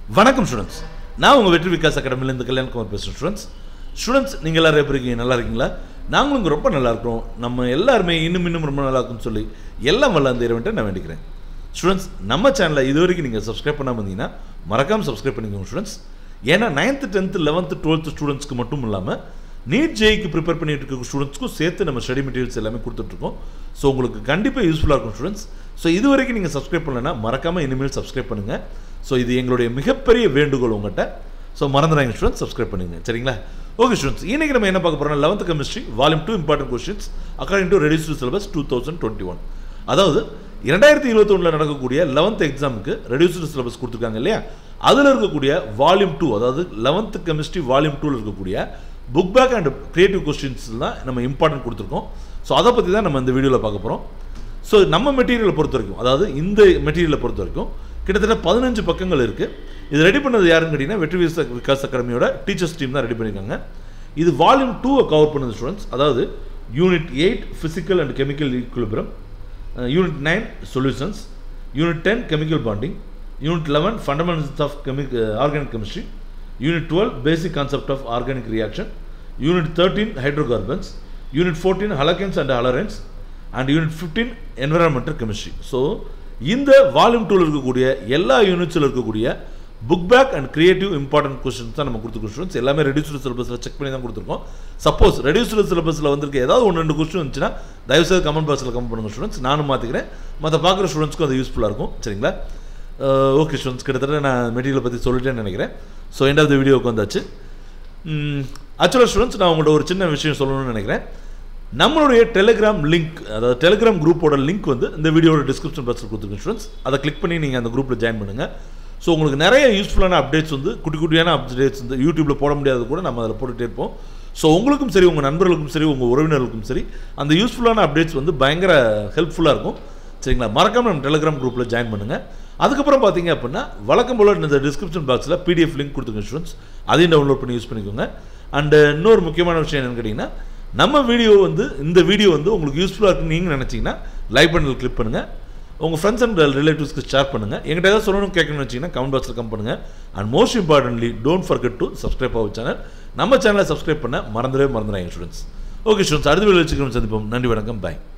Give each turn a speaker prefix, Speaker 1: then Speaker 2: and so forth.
Speaker 1: வணக்கம் ஸ்டூடெண்ட்ஸ் நான் உங்கள் வெற்றி விகாஸ் அகாடமிலேருந்து கல்யாணகுமார் பேசுகிறேன் ஸ்டூடெண்ட்ஸ் ஸ்டூடெண்ட்ஸ் நீங்கள் எல்லாரும் எப்படி இருக்கீங்க நல்லா இருக்கீங்களா நாங்களும் இங்கே ரொம்ப நல்லா இருக்கிறோம் நம்ம எல்லாருமே இன்னும் இன்னும் ரொம்ப நல்லா இருக்கும்னு சொல்லி எல்லாம் வல்ல அந்த இறைவன்ட்ட நான் வேண்டிக்கிறேன் ஸ்டூடெண்ட்ஸ் நம்ம சேனலை இது வரைக்கும் நீங்கள் சப்ஸ்கிரைப் பண்ணாமல் இருந்தீங்கன்னா மறக்காமல் சப்ஸ்கிரைப் பண்ணிக்கோங்க ஸ்டூடெண்ட்ஸ் ஏன்னா நைன்த்து டென்த்து லெவன்த்து டுவெல்த்து ஸ்டூடெண்ட்ஸ்க்கு மட்டும் இல்லாமல் நீட் ஜேக்கு ப்ரிப்பேர் பண்ணிட்டு இருக்க ஸ்டூடெண்ட்ஸ்க்கும் சேர்த்து நம்ம ஸ்டடி மெட்டீரியல்ஸ் எல்லாமே கொடுத்துட்ருக்கோம் ஸோ உங்களுக்கு கண்டிப்பாக யூஸ்ஃபுல்லாக இருக்கும் ஸ்டூடெண்ட்ஸ் ஸோ இது வரைக்கும் நீங்கள் சப்ஸ்கிரைப் பண்ணலைன்னா மறக்காமல் இனிமேல் சப்ஸ்கிரைப் பண்ணுங்கள் ஸோ இது எங்களுடைய மிகப்பெரிய வேண்டுகோள் உங்கள்கிட்ட ஸோ மறந்துடாங்க ஸ்டூடெண்ட்ஸ் சப்ஸ்கிரைப் பண்ணுங்க சரிங்களா ஓகே ஸ்டூடெண்ட்ஸ் இன்னைக்கு நம்ம என்ன பார்க்க போகிறோம் eleventh chemistry volume two important questions according to reduce syllabus two thousand twenty one அதாவது இரண்டாயிரத்தி இருபத்தொன்னில் நடக்கக்கூடிய லெவன்த் எக்ஸாமுக்கு ரெடியூஸ்டு சிலபஸ் கொடுத்துருக்காங்க இல்லையா அதில் இருக்கக்கூடிய வால்யூம் டூ அதாவது லெவன்த் கெமிஸ்ட்ரி வால்யூம் டூவில் இருக்கக்கூடிய book back and creative questions தான் நம்ம இம்பார்ட்டன்ட் கொடுத்துருக்கோம் ஸோ அதை பற்றி தான் நம்ம இந்த வீடியோவில் பார்க்க போகிறோம் ஸோ நம்ம மெட்டீரியலை பொறுத்த வரைக்கும் அதாவது இந்த மெட்டீரியலை பொறுத்த வரைக்கும் கிட்டத்தட்ட பதினஞ்சு பக்கங்கள் இருக்குது இது ரெடி பண்ணது யாருன்னு கேட்டிங்கன்னா வெற்றி விச விகாஸ் அகாடமியோட டீச்சர்ஸ் டீம் தான் ரெடி பண்ணியிருக்காங்க இது வால்யூம் டூவை கவர் பண்ணுது ஸ்டூடெண்ட்ஸ் அதாவது unit eight physical and chemical equilibrium unit nine solutions unit ten chemical bonding unit eleven fundamentals of கெமிக் organic chemistry unit twelve basic concept of organic reaction unit thirteen hydrocarbons unit fourteen haloalkanes and haloarenes and unit fifteen environmental chemistry so இந்த volume டூவில் இருக்கக்கூடிய எல்லா யூனிட்ஸில் இருக்கக்கூடிய book back and creative important questions தான் நம்ம கொடுத்துருக்கோம் ஸ்டூடெண்ட்ஸ் எல்லாமே ரெடியூஸ்டு சிலபஸில் செக் பண்ணி தான் கொடுத்துருக்கோம் சப்போஸ் ரெடியூஸ்டு சிலபஸில் வந்திருக்க ஏதாவது ஒன்று ரெண்டு கொஸ்டின் வந்துச்சுன்னா தயவுசெய்து கமெண்ட் பாக்ஸில் கமெண்ட் பண்ணுங்கள் ஸ்டூடெண்ட்ஸ் நானும் மாற்றிக்கிறேன் மற்ற பார்க்குற ஸ்டூடெண்ட்ஸ்க்கும் அது யூஸ்ஃபுல்லாக இருக்கும் சரிங்களா ஓகே ஸ்டூடெண்ட்ஸ் கிட்டத்தட்ட நான் மெட்டீரியல் பற்றி சொல்லிட்டேன்னு நினைக்கிறேன் ஸோ எண்ட் ஆஃப் த வீடியோக்கு வந்தாச்சு ஆக்சுவலாக ஸ்டூடெண்ட்ஸ் நான் உங்கள்கிட்ட ஒரு சின்ன விஷயம் சொல்லணும்னு நினைக்கிறேன் நம்மளுடைய டெலிகிராம் லிங்க் அதாவது டெலிகிராம் குரூப்போட லிங்க் வந்து இந்த வீடியோட டிஸ்கிரிப்ஷன் பாக்ஸில் கொடுத்துருக்கேன் ஸ்டூடெண்ட்ஸ் அதை கிளிக் பண்ணி நீங்கள் அந்த குரூப்பில் ஜாயின் பண்ணுங்கள் ஸோ உங்களுக்கு நிறைய யூஸ்ஃபுல்லான அப்டேட்ஸ் வந்து குட்டி குட்டியான அப்டேட்ஸ் வந்து யூடியூப்பில் போட முடியாதது கூட நம்ம அதில் போட்டுகிட்டே இருப்போம் ஸோ உங்களுக்கும் சரி உங்கள் நண்பர்களுக்கும் சரி உங்கள் உறவினர்களுக்கும் சரி அந்த யூஸ்ஃபுல்லான அப்டேட்ஸ் வந்து பயங்கர ஹெல்ப்ஃபுல்லாக இருக்கும் சரிங்களா மறக்காமல் நம்ம டெலிகிராம் குரூப்பில் ஜாயின் பண்ணுங்கள் அதுக்கப்புறம் பார்த்தீங்க அப்படின்னா வழக்கம் போல் இந்த டிஸ்கிரிப்ஷன் பாக்ஸில் பிடிஎஃப் லிங்க் கொடுத்துங்க ஸ்டூடெண்ட்ஸ் அதையும் டவுன்லோட் பண்ணி யூஸ் பண்ணிக்கோங்க அண்டு இன்னொரு முக்கியமான விஷயம் என்னென்னு கேட்டிங்கன்னா நம்ம வீடியோ வந்து இந்த வீடியோ வந்து உங்களுக்கு யூஸ்ஃபுல்லாக இருக்குன்னு நீங்கள் நினச்சிங்கன்னா லைக் பட்டனில் கிளிக் பண்ணுங்கள் உங்கள் ஃப்ரெண்ட்ஸ் அண்ட் ரிலேட்டிவ்ஸ்க்கு ஷேர் பண்ணுங்கள் எங்கிட்ட ஏதாவது சொல்லணும் கேட்கணும்னு வச்சிங்கன்னா கமெண்ட் பாக்ஸில் கம் பண்ணுங்கள் and most importantly don't forget to subscribe ஆகும் சேனல் நம்ம சேனலை சப்ஸ்கிரைப் பண்ண மறந்துடவே மறந்துடாங்க ஸ்டூடெண்ட்ஸ் ஓகே ஸ்டூடெண்ட்ஸ் அடுத்த வீடியோ வச்சுக்கிறோம் சந்திப்போம் நன்றி வணக்கம் பாய்